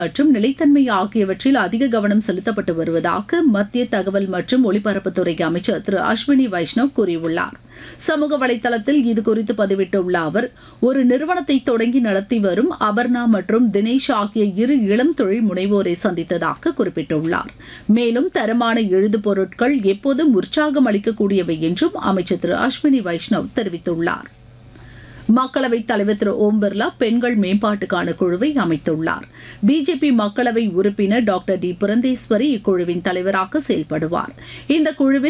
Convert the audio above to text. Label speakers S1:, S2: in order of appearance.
S1: மற்றும் நிலைத்தன்மை ஆகியவற்றில் அதிக கவனம் செலுத்தப்பட்டு வருவதாக மத்திய தகவல் மற்றும் ஒலிபரப்புத்துறை அமைச்சர் திரு அஸ்வினி வைஷ்ணவ் கூறியுள்ளார் சமூக வலைதளத்தில் இதுகுறித்து பதிவிட்டுள்ள அவர் ஒரு நிறுவனத்தை தொடங்கி நடத்தி வரும் அபர்ணா மற்றும் தினேஷ் ஆகிய இரு இளம் தொழில் முனைவோரை சந்தித்ததாக குறிப்பிட்டுள்ளார் மேலும் தரமான எழுது பொருட்கள் எப்போதும் உற்சாகம் அளிக்கக்கூடியவை என்றும் அமைச்சர் திரு அஸ்வினி வைஷ்ணவ் தெரிவித்துள்ளார் மக்களவைத் தலைவர் திரு ஓம் பிர்லா பெண்கள் மேம்பாட்டுக்கான குழுவை அமைத்துள்ளார் பிஜேபி மக்களவை உறுப்பினர் டாக்டர் டி புரந்தேஸ்வரி இக்குழுவின் தலைவராக செயல்படுவார் இந்த குழுவில்